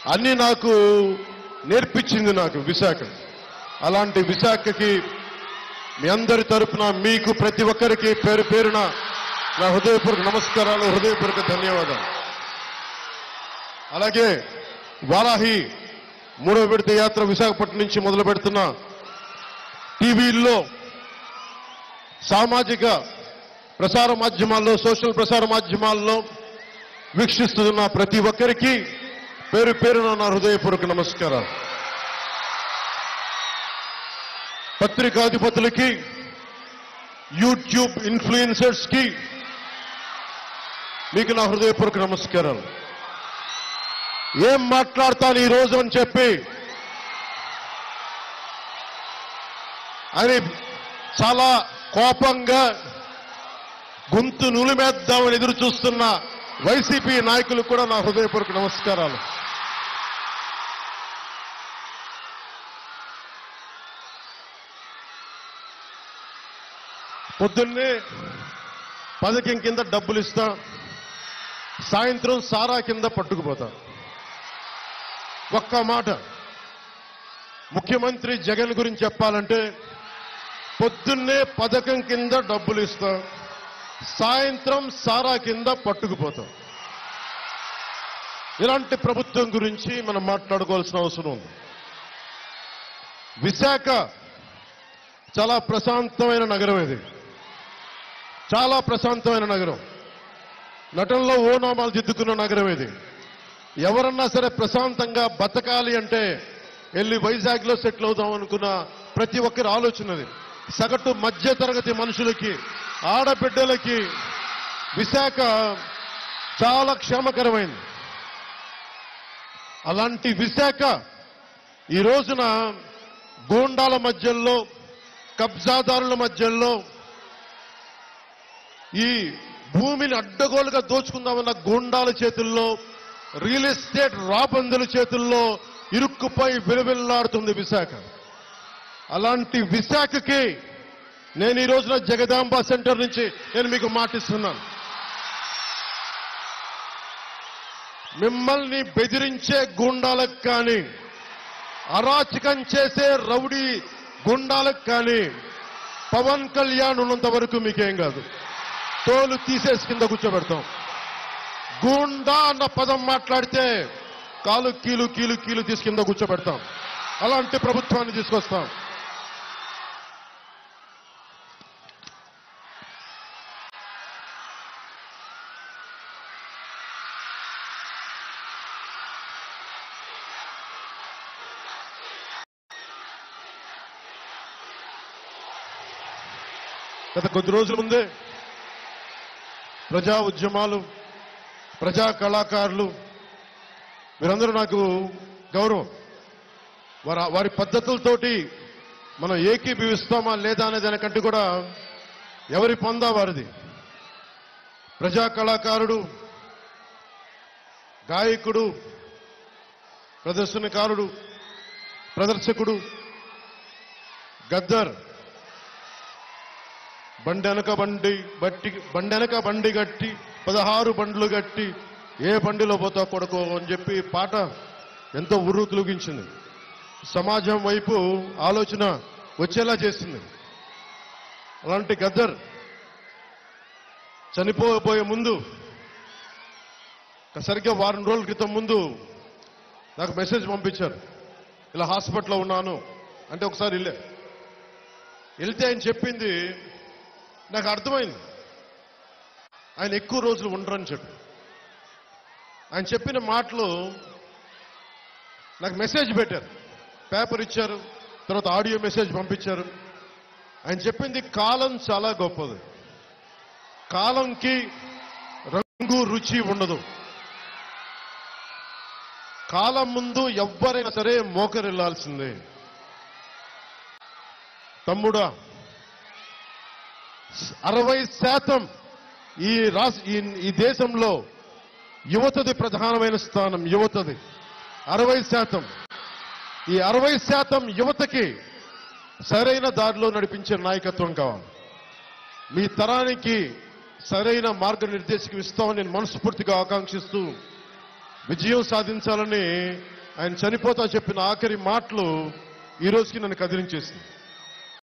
అన్ని నాకు నేర్పించింది నాకు విశాఖ అలాంటి విశాఖకి మీ అందరి తరపున మీకు ప్రతి ఒక్కరికి పేరు పేరున నా హృదయపూర్వక నమస్కారాలు హృదయపూర్వక ధన్యవాదాలు అలాగే వారాహి మూడవ విడత యాత్ర విశాఖపట్నం నుంచి మొదలు పెడుతున్న టీవీల్లో సామాజిక ప్రసార మాధ్యమాల్లో సోషల్ ప్రసార మాధ్యమాల్లో వీక్షిస్తున్న ప్రతి ఒక్కరికి పేరు పేరున నా హృదయపూర్వక నమస్కారాలు పత్రికాధిపతులకి యూట్యూబ్ ఇన్ఫ్లుయెన్సర్స్ కి మీకు నా హృదయపూర్వక నమస్కారాలు ఏం మాట్లాడతాను ఈ రోజు అని చెప్పి అని చాలా కోపంగా గొంతు నులిమేద్దామని ఎదురు చూస్తున్న వైసీపీ నాయకులకు కూడా నా హృదయపూర్వక నమస్కారాలు పొద్దున్నే పథకం కింద డబ్బులు ఇస్తా సాయంత్రం సారా కింద పట్టుకుపోతా ఒక్క మాట ముఖ్యమంత్రి జగన్ గురించి చెప్పాలంటే పొద్దున్నే పథకం కింద డబ్బులు ఇస్తాం సాయంత్రం సారా కింద పట్టుకుపోతాం ఇలాంటి ప్రభుత్వం గురించి మనం మాట్లాడుకోవాల్సిన అవసరం ఉంది విశాఖ చాలా ప్రశాంతమైన నగరం ఇది చాలా ప్రశాంతమైన నగరం నటనలో ఓనామాలు దిద్దుకున్న నగరం ఇది ఎవరన్నా సరే ప్రశాంతంగా బతకాలి అంటే వెళ్ళి వైజాగ్లో సెటిల్ అవుదాం అనుకున్న ప్రతి ఒక్కరి ఆలోచనది సగటు మధ్య తరగతి మనుషులకి ఆడబిడ్డలకి విశాఖ చాలా క్షేమకరమైంది అలాంటి విశాఖ ఈ రోజున గూండాల మధ్యలో కబ్జాదారుల మధ్యలో ఈ భూమిని అడ్డగోలుగా దోచుకుందామన్న గూండాల చేతుల్లో రియల్ ఎస్టేట్ రాబందుల చేతుల్లో ఇరుక్కుపోయి విలువిల్లాడుతుంది విశాఖ అలాంటి విశాఖకి నేను ఈ రోజున జగదాంబ సెంటర్ నుంచి నేను మీకు మాటిస్తున్నాను మిమ్మల్ని బెదిరించే గుండాలకు కానీ అరాచకం చేసే రౌడీ గుండాలకు కానీ పవన్ కళ్యాణ్ ఉన్నంత వరకు మీకేం కాదు తోలు తీసేసి కింద కూర్చోబెడతాం గూండా అన్న పదం మాట్లాడితే కాలు కీలు కీలు కీలు తీసి కింద కూర్చోబెడతాం అలాంటి ప్రభుత్వాన్ని తీసుకొస్తాం గత కొద్ది రోజుల ముందే ప్రజా ఉద్యమాలు ప్రజా కళాకారులు మీరందరూ నాకు గౌరవం వారి వారి పద్ధతులతోటి మనం ఏకీభవిస్తామా లేదా అనే దానికంటే కూడా ఎవరి పొందా వారిది ప్రజా కళాకారుడు గాయకుడు ప్రదర్శనకారుడు ప్రదర్శకుడు గద్దర్ బండెనక బండి బట్టి బండెనక బండి గట్టి పదహారు బండ్లు గట్టి ఏ బండిలో పోతా కొడుకో అని చెప్పి పాట ఎంతో ఉర్రు తొలగించింది సమాజం వైపు ఆలోచన వచ్చేలా చేసింది అలాంటి గద్దర్ చనిపోబోయే ముందు సరిగ్గా వారం రోజుల క్రితం ముందు నాకు మెసేజ్ పంపించారు ఇలా హాస్పిటల్లో ఉన్నాను అంటే ఒకసారి వెళ్ళే వెళ్తే ఆయన చెప్పింది నాకు అర్థమైంది ఆయన ఎక్కువ రోజులు ఉండరని చెప్పి ఆయన చెప్పిన మాటలు నాకు మెసేజ్ పెట్టారు పేపర్ ఇచ్చారు తర్వాత ఆడియో మెసేజ్ పంపించారు ఆయన చెప్పింది కాలం చాలా గొప్పది కాలంకి రంగు రుచి ఉండదు కాలం ముందు ఎవ్వరైనా సరే మోకరిల్లాల్సిందే తమ్ముడా అరవై శాతం ఈ రాష్ట్ర ఈ- ఈ దేశంలో యువతది ప్రధానమైన స్థానం యువతది అరవై శాతం ఈ అరవై శాతం యువతకి సరైన దారిలో నడిపించే నాయకత్వం కావాలి మీ తరానికి సరైన మార్గనిర్దేశకం ఇస్తామని నేను మనస్ఫూర్తిగా ఆకాంక్షిస్తూ విజయం సాధించాలని ఆయన చనిపోతా చెప్పిన ఆఖరి మాటలు ఈ రోజుకి నన్ను కదిలించేసింది